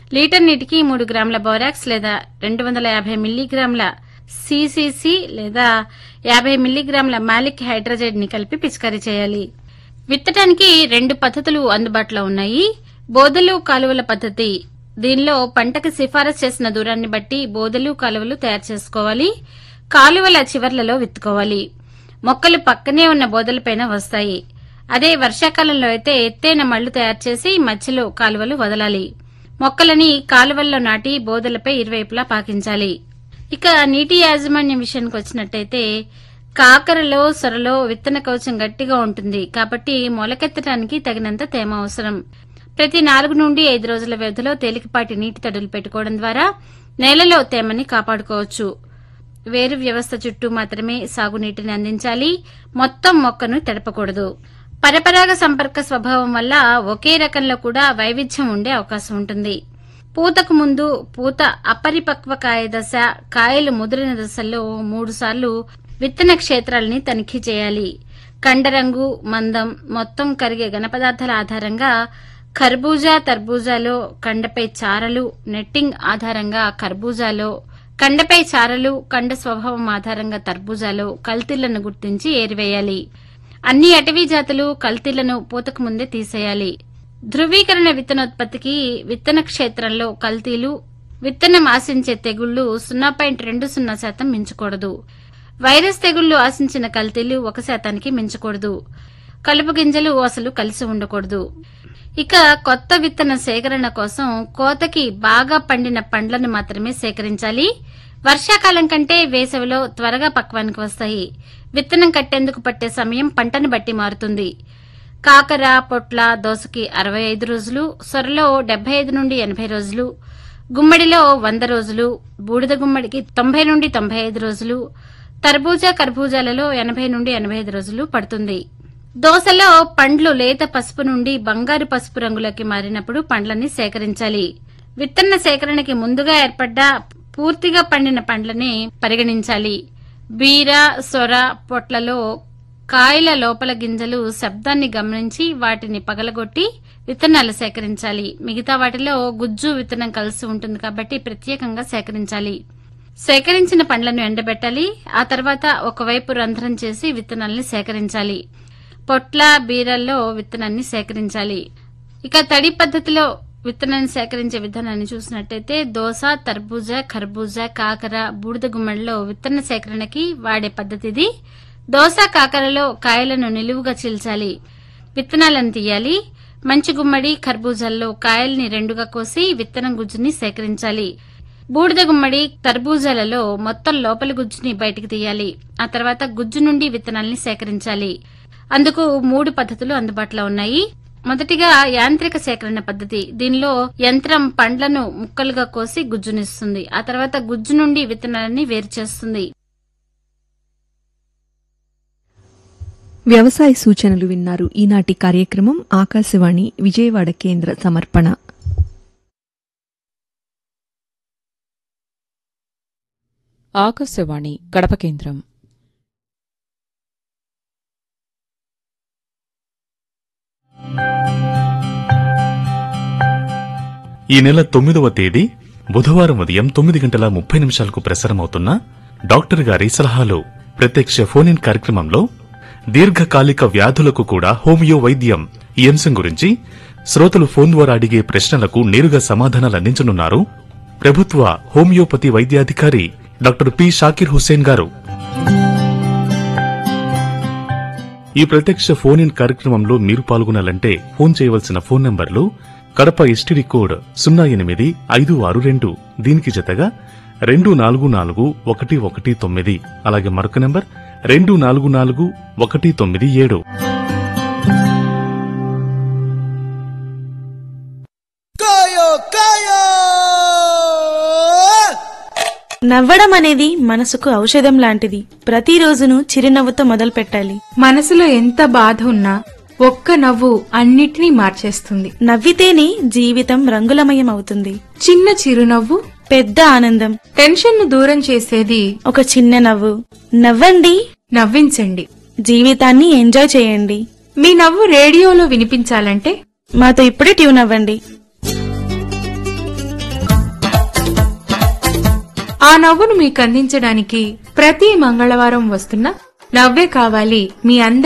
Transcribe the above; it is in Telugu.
లీటర్ నీటికి మూడు గ్రాముల బోరాక్స్ లేదా రెండు వందల యాభై మిల్లీగ్రాముల సిసిసి లేదా యాభై మిల్లీగ్రాముల మాలిక్ హైడ్రోజైడ్ ని కలిపి పిచికారీ చేయాలి విత్తడానికి రెండు పద్ధతులు అందుబాటులో ఉన్నాయి బోదలు కాలువల పద్ధతి దీనిలో పంటకు సిఫారసు చేసిన దూరాన్ని బట్టి బోదలు కాలువలు తయారు చేసుకోవాలి కాలువల చివర్లలో విత్తుకోవాలి మొక్కలు పక్కనే ఉన్న బోదలపైన వస్తాయి అదే వర్షాకాలంలో అయితే ఎత్తైన మళ్లు తయారు చేసి మధ్యలో కాలువలు వదలాలి మొక్కలని కాలువల్లో నాటి బోదలపై ఇరువైపులా పాకించాలి ఇక నీటి యాజమాన్యం విషయానికి వచ్చినట్టయితే కాకరలో సొరలో విత్తన కవచం గట్టిగా ఉంటుంది కాబట్టి మొలకెత్తడానికి తగినంత తేమ అవసరం ప్రతి నాలుగు నుండి ఐదు రోజుల వ్యవధిలో తేలికపాటి నీటి తడులు పెట్టుకోవడం ద్వారా నేలలో తేమని కాపాడుకోవచ్చు వేరు వ్యవస్థ చుట్టూ మాత్రమే సాగునీటిని అందించాలి మొత్తం మొక్కను తడపకూడదు పరపరాగ సంపర్క స్వభావం వల్ల ఒకే రకంలో కూడా వైవిధ్యం ఉండే అవకాశం ఉంటుంది పూతకు ముందు పూత అపరిపక్వ కాయ దశ కాయలు ముదిరిన దశల్లో మూడు సార్లు విత్తన క్షేత్రాలని తనిఖీ చేయాలి కండరంగు మందం మొత్తం కరిగే ఘనపదార్థాల ఆధారంగా ఖర్బూజా తర్బూజాలో కండపై చారలు నెట్టింగ్ ఆధారంగా ఖర్బూజాలో కండపై చారలు కండ స్వభావం ఆధారంగా తర్బూజాలో కల్తీలను గుర్తించి ఏరివేయాలి అన్ని అటవీ జాతులు కల్తీలను పూతకు ముందే తీసేయాలి ధృవీకరణ విత్తనోత్పత్తికి విత్తన క్షేత్రంలో కల్తీలు విత్తనం ఆశించే తెగుళ్లు సున్నా పాయింట్ రెండు సున్నా శాతం మించకూడదు వైరస్ తెగుళ్లు ఆశించిన కల్తీలు ఒక శాతానికి మించకూడదు కలుపు గింజలు అసలు కలిసి ఉండకూడదు ఇక కొత్త విత్తన సేకరణ కోసం కోతకి బాగా పండిన పండ్లను మాత్రమే సేకరించాలి వర్షాకాలం కంటే వేసవిలో త్వరగా పక్వానికి వస్తాయి విత్తనం కట్టేందుకు పట్టే సమయం పంటను బట్టి మారుతుంది కాకర పొట్ల దోసకి అరవై ఐదు రోజులు సొరలో డెబ్బై ఐదు నుండి ఎనభై రోజులు గుమ్మడిలో వంద రోజులు బూడిద గుమ్మడికి తొంభై నుండి తొంభై ఐదు రోజులు తర్బూజా కర్బూజాలలో ఎనభై నుండి ఎనభై ఐదు రోజులు పడుతుంది దోసలో పండ్లు లేత పసుపు నుండి బంగారు పసుపు రంగులోకి మారినప్పుడు పండ్లని సేకరించాలి విత్తన సేకరణకి ముందుగా ఏర్పడ్డ పూర్తిగా పండిన పండ్లని పరిగణించాలి బీర సొర పొట్లలో కాయల లోపల గింజలు శబ్దాన్ని గమనించి వాటిని పగలగొట్టి విత్తనాలు సేకరించాలి మిగతా వాటిలో గుజ్జు విత్తనం కలిసి ఉంటుంది కాబట్టి ప్రత్యేకంగా సేకరించాలి సేకరించిన పండ్లను ఎండబెట్టాలి ఆ తర్వాత ఒకవైపు రంధ్రం చేసి విత్తనాల్ని సేకరించాలి పొట్ల బీరల్లో విత్తనాన్ని సేకరించాలి ఇక తడి పద్ధతిలో విత్తనాన్ని సేకరించే విధానాన్ని చూసినట్టయితే దోస తర్బూజా ఖర్బూజా కాకర బూడిద గుమ్మడిలో విత్తన సేకరణకి వాడే పద్ధతి ఇది దోస కాకరలో కాయలను నిలువుగా చీల్చాలి విత్తనాలను తీయాలి మంచి గుమ్మడి ఖర్బూజాల్లో కాయల్ని రెండుగా కోసి విత్తనం గుజ్జుని సేకరించాలి బూడిద గుమ్మడి తర్బూజాలలో మొత్తం లోపలి గుజ్జుని బయటికి తీయాలి ఆ తర్వాత గుజ్జు నుండి విత్తనాల్ని సేకరించాలి అందుకు మూడు పద్ధతులు అందుబాటులో ఉన్నాయి మొదటిగా యాంత్రిక సేకరణ పద్ధతి దీనిలో యంత్రం పండ్లను ముక్కలుగా కోసి గుజ్జునిస్తుంది ఆ తర్వాత గుజ్జు నుండి విత్తనాలని వేరు చేస్తుంది వ్యవసాయ సూచనలు విన్నారు ఈనాటి కార్యక్రమం ఆకాశవాణి విజయవాడ కేంద్ర సమర్పణ ఆకాశవాణి కడప కేంద్రం ఈ నెల తొమ్మిదవ తేదీ బుధవారం ఉదయం తొమ్మిది గంటల ముప్పై నిమిషాలకు ప్రసారమవుతున్న డాక్టర్ గారి సలహాలు ప్రత్యక్ష ఫోన్ ఇన్ కార్యక్రమంలో దీర్ఘకాలిక వ్యాధులకు కూడా హోమియో వైద్యం ఈ అంశం గురించి శ్రోతలు ఫోన్ ద్వారా అడిగే ప్రశ్నలకు నేరుగా సమాధానాలు అందించనున్నారు ప్రభుత్వ హోమియోపతి వైద్యాధికారి డాక్టర్ పి షాకిర్ హుస్సేన్ గారు ఈ ప్రత్యక్ష ఫోన్ ఇన్ కార్యక్రమంలో మీరు పాల్గొనాలంటే ఫోన్ చేయవలసిన ఫోన్ నంబర్లు కడప ఎస్టీడీ కోడ్ సున్నా ఎనిమిది ఐదు ఆరు రెండు దీనికి జతగా రెండు నాలుగు నాలుగు ఒకటి ఒకటి తొమ్మిది అలాగే మరొక నంబర్ రెండు నాలుగు నాలుగు ఒకటి తొమ్మిది ఏడు కాయో కాయో నవ్వడం అనేది మనసుకు ఔషధం లాంటిది ప్రతిరోజును చిరునవ్వుతో మొదలు పెట్టాలి మనసులో ఎంత బాధ ఉన్నా ఒక్క నవ్వు అన్నిటినీ మార్చేస్తుంది నవ్వితేనే జీవితం రంగులమయం అవుతుంది చిన్న చిరునవ్వు పెద్ద ఆనందం టెన్షన్ ను దూరం చేసేది ఒక చిన్న నవ్వు నవ్వండి నవ్వించండి జీవితాన్ని ఎంజాయ్ చేయండి మీ నవ్వు రేడియోలో వినిపించాలంటే మాతో ఇప్పుడే ట్యూన్ అవ్వండి ఆ నవ్వును మీకు అందించడానికి ప్రతి మంగళవారం వస్తున్న నవ్వే కావాలి మీ అందరి